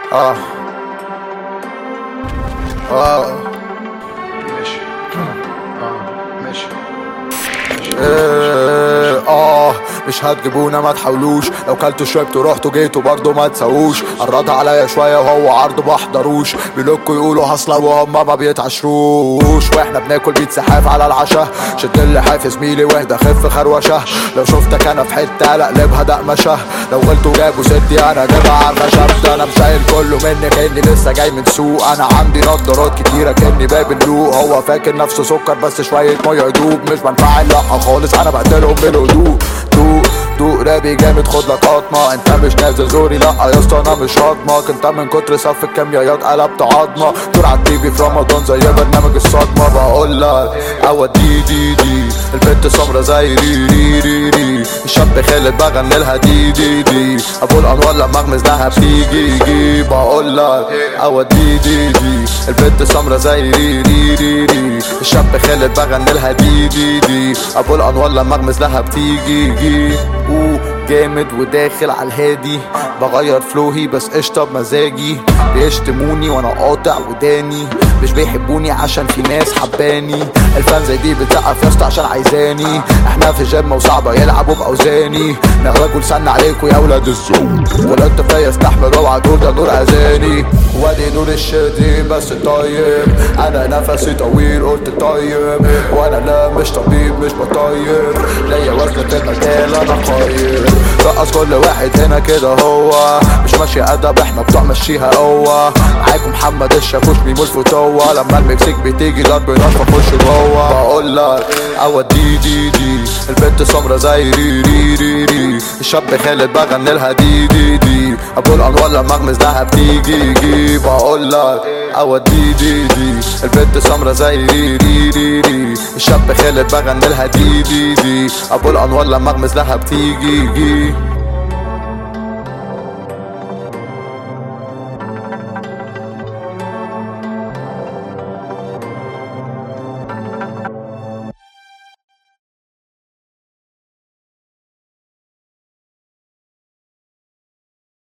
اه اه ماشي اه ماشي إيه، اه مش هتجيبونا ما تحاولوش لو كلتوا شربتوا رحتوا جيتوا برضه ما تسووش قرضها عليا شويه وهو عرضه ما حضروش بيلوكوا يقولوا هصلا وهم ما بيتعشروش واحنا بناكل بيتزا حاف على العشاء شد اللي حافظ زميلي واهدى خف خروشه لو شفتك انا في حته اقلبها دقمشه لو غلطوا جابوا ستي انا جايبها على الخشب ده انا مشايل كله مني كاني لسه جاي من سوق انا عندي نضارات كتيره كاني باب اللوق هو فاكر نفسه سكر بس شويه ميه يدوب مش بنفعل لا خالص انا بقتلهم بالهدوء دوق دوق رابي جامد خد لك قطمة انت مش نازل زوري لا يا اسطى انا مش هضمك انت من كتر صف الكيميائيات قلبت عظمة دور على التي في في رمضان زي برنامج الصدمة بقول لك اود دي دي دي البنت سمرة زي ري ري ري ري الشاب خالد بغني لها دي دي دي ابو الانوار لما اغمز لها بتيجي يجي بقول لك اود دي دي دي البنت سمرة زي ري ري ري ري الشاب خالد بغني لها دي دي دي ابو الانوار لما اغمز لها بتيجي يجي أوه، جامد وداخل على الهادي بغير فلوهي بس قشطة بمزاجي بيشتموني وانا قاطع وداني مش بيحبوني عشان في ناس حباني الفان زي دي بتسقف يا اسطى عشان عايزاني احنا في جيم وصعبة يلعبوا باوزاني نغرقوا لسنا عليكوا يا ولاد الزوم ولا انت فيا استحمل اوعى دول ده نور اذاني وادي نور الشديد بس طيب انا نفسي طويل قلت طيب وانا لا مش طبيب مش بطيب ليا وزن في المجال انا قايم رقص كل واحد هنا كده هو مش ماشي ادب احنا بتوع مشيها قوة معاكم محمد الشاكوش ميمو الفتوة لما المكسيك بتيجي ضرب نار بخش جوه بقول لك اود دي دي دي البنت سمرة زي ري ري ري ري الشاب خالد بغني لها دي دي دي ابو الانوار لما اغمز لها بتيجي يجي بقول لك اود دي دي دي البنت سمرة زي ري ري ري ري الشاب خالد بغني لها دي دي دي ابو الانوار لما اغمز لها بتيجي يجي